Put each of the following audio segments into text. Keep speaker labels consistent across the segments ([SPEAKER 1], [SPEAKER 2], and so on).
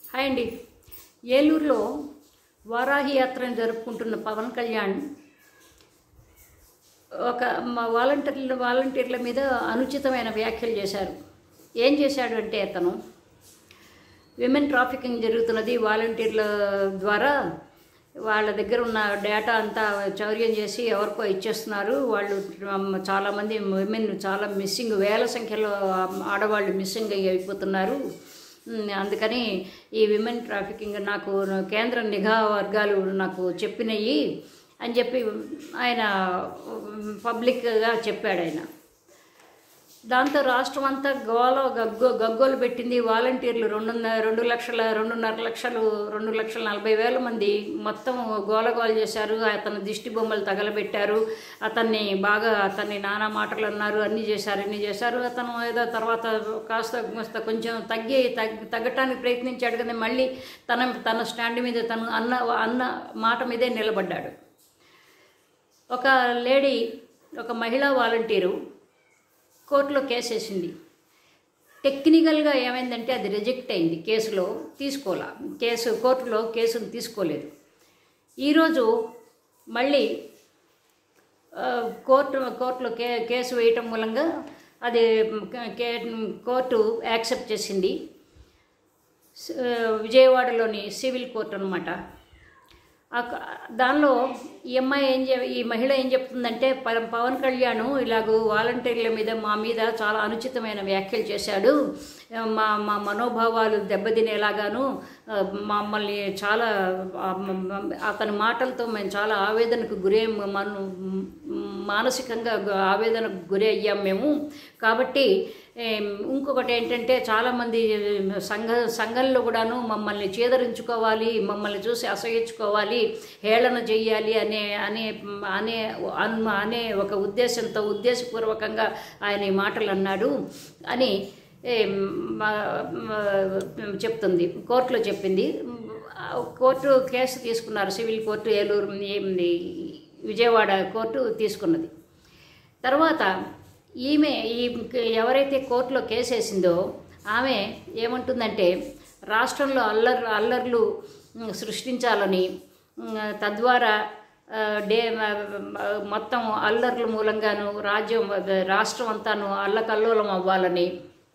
[SPEAKER 1] hi అండి ఏలూరులో వారాహి యాత్రను జరుపుకుంటున్న పవన్ కళ్యాణ్ ఒక మా వాలంటీర్ల వాలంటీర్ల మీద అనుచితమైన వ్యాఖ్యలు చేశారు ఏం చేశాడు అంటే అతను విమెన్ ట్రాఫికింగ్ జరుగుతున్నది వాలంటీర్ల ద్వారా వాళ్ళ దగ్గర ఉన్న డేటా అంతా చౌర్యం చేసి ఎవరికో ఇచ్చేస్తున్నారు వాళ్ళు ఉమ్, చాలామంది విమెన్ చాలా మిస్సింగ్ వేల సంఖ్యలో ఆడవాళ్ళు మిస్సింగ్ అయిపోతున్నారు ఉమ్, అందుకని ఈ విమెన్ ట్రాఫికింగ్ నాకు కేంద్ర నిఘా వర్గాలు నాకు చెప్పినవి అని చెప్పి ఆయన ఉమ్, పబ్లిక్గా చెప్పాడు ఆయన దాంతో రాష్ట్రం అంతా గోల గగ్గో గగ్గోలు పెట్టింది వాలంటీర్లు రెండున్నర రెండు లక్షల రెండున్నర లక్షలు రెండు లక్షల నలభై వేల మంది మొత్తం గోలగోల చేశారు అతని దిష్టి బొమ్మలు తగలబెట్టారు అతన్ని బాగా అతన్ని నానా మాటలు అన్నారు అన్నీ చేశారు అన్నీ చేశారు అతను ఏదో తర్వాత కాస్త కాస్త కొంచెం తగ్గి తగ్ తగ్గటానికి ప్రయత్నించాడు కానీ మళ్ళీ తన తన స్టాండ్ మీద తను అన్న అన్న మాట మీదే నిలబడ్డాడు ఒక లేడీ ఒక మహిళా వాలంటీరు కోర్టులో కేసు వేసింది టెక్నికల్గా ఏమైందంటే అది రిజెక్ట్ అయింది కేసులో తీసుకోలే కేసు కోర్టులో కేసును తీసుకోలేదు ఈరోజు మళ్ళీ ఆ, కోర్టు కోర్టులో కే కేసు వేయటం మూలంగా అది కే కోర్టు యాక్సెప్ట్ చేసింది స- విజయవాడలోని సివిల్ కోర్టు అనమాట దానిలో ఈ అమ్మాయి ఏం చె ఈ మహిళ ఏం చెప్తుందంటే ప- పవన్ కళ్యాణ్ ఇలాగూ వాలంటీర్ల మీద మా మీద చాలా అనుచితమైన వ్యాఖ్యలు చేశాడు మా మా మనోభావాలు దెబ్బతినేలాగాను ఆ, మమ్మల్ని చాలా ఆ, మ- మ- అతని మాటలతో మేము చాలా ఆవేదనకు గురే మన మానసికంగా గు- ఆవేదనకు గురి అయ్యాం మేము కాబట్టి ఏం, ఇంకొకటి ఏంటంటే చాలామంది సంఘ సంఘంలో కూడాను మమ్మల్ని చేదరించుకోవాలి మమ్మల్ని చూసి అసహించుకోవాలి హేళన చెయ్యాలి అనే అనే అనే అన్- అనే ఒక ఉద్దేశంతో ఉద్దేశపూర్వకంగా ఆయన ఈ మాటలు అన్నాడు అని ఏం, మా- మా- చెప్తుంది కోర్టులో చెప్పింది ఆ కోర్టు కేసు తీసుకున్నారు సివిల్ కోర్టు ఏలూరు ఏంది, విజయవాడ కోర్టు తీసుకున్నది తర్వాత ఈమె ఈ ఎవరైతే కోర్టులో కేసు వేసిందో ఆమె ఏమంటుందంటే రాష్ట్రంలో అల్లర్ అల్లర్లు ఉమ్, సృష్టించాలని ఉమ్, తద్వారా ఆ, డే మ- మొత్తం అల్లర్ల మూలంగాను రాజ్యం రాష్ట్రం అంతాను అల్లకల్లోలం అవ్వాలని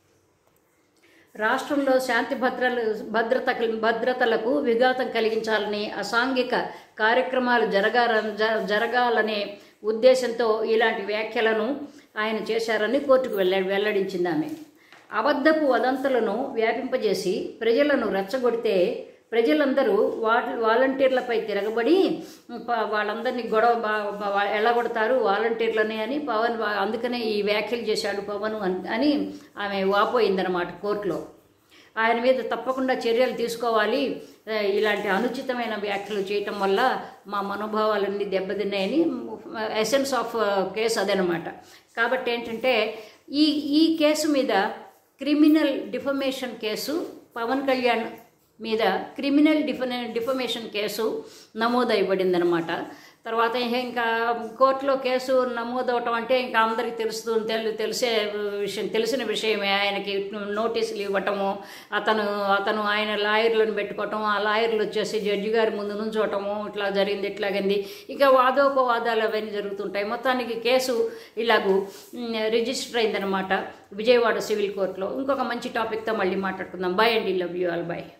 [SPEAKER 1] రాష్ట్రంలో శాంతి భద్రలు భద్రత భద్రతలకు విఘాతం కలిగించాలని అసాంఘిక కార్యక్రమాలు జరగాల జ- జరగాలనే ఉద్దేశంతో ఇలాంటి వ్యాఖ్యలను ఆయన చేశారని కోర్టుకు వెళ్ళ వెల్లడించింది ఆమె అబద్ధపు వదంతులను వ్యాపింపజేసి ప్రజలను రెచ్చగొడితే ప్రజలందరూ వాటి వాలంటీర్లపై తిరగబడి ప- వాళ్ళందరినీ గొడవ బా- బా- ఎల్లగొడతారు వాలంటీర్లని అని పవన్ వా- అందుకనే ఈ వ్యాఖ్యలు చేశాడు పవన్ అన్- అని ఆమె వాపోయిందనమాట కోర్టులో ఆయన మీద తప్పకుండా చర్యలు తీసుకోవాలి ఆ, ఇలాంటి అనుచితమైన వ్యాఖ్యలు చేయటం వల్ల మా మనోభావాలన్నీ దెబ్బతిన్నాయని ఎసెన్స్ ఆఫ్ కేసు అదనమాట కాబట్టి ఏంటంటే ఈ ఈ కేసు మీద criminal defamation case Pawan Kalyan మీద క్రిమినల్ డిఫ డిఫమేషన్ కేసు నమోదైబడిందనమాట తర్వాత ఇంకా కోర్టులో కేసు నమోదవటం అంటే ఇంకా అందరికీ తెలుస్తూ తెలు తెలిసే విషయం తెలిసిన విషయమే ఆయనకి నోటీసులు ఇవ్వటము అతను అతను ఆయన లాయర్లను పెట్టుకోవటం ఆ లాయర్లు వచ్చేసి జడ్జి గారి ముందు నుంచోవటము ఇట్లా జరిగింది ఇట్లాగింది ఇక వాదోపవాదాలు అవన్నీ జరుగుతుంటాయి మొత్తానికి కేసు ఇలాగూ మ్, రిజిస్టర్ అయిందనమాట విజయవాడ సివిల్ కోర్టులో ఇంకొక మంచి టాపిక్తో మళ్ళీ మాట్లాడుకుందాం బాయ్ అండి లవ్ యూ ఆల్ బాయ్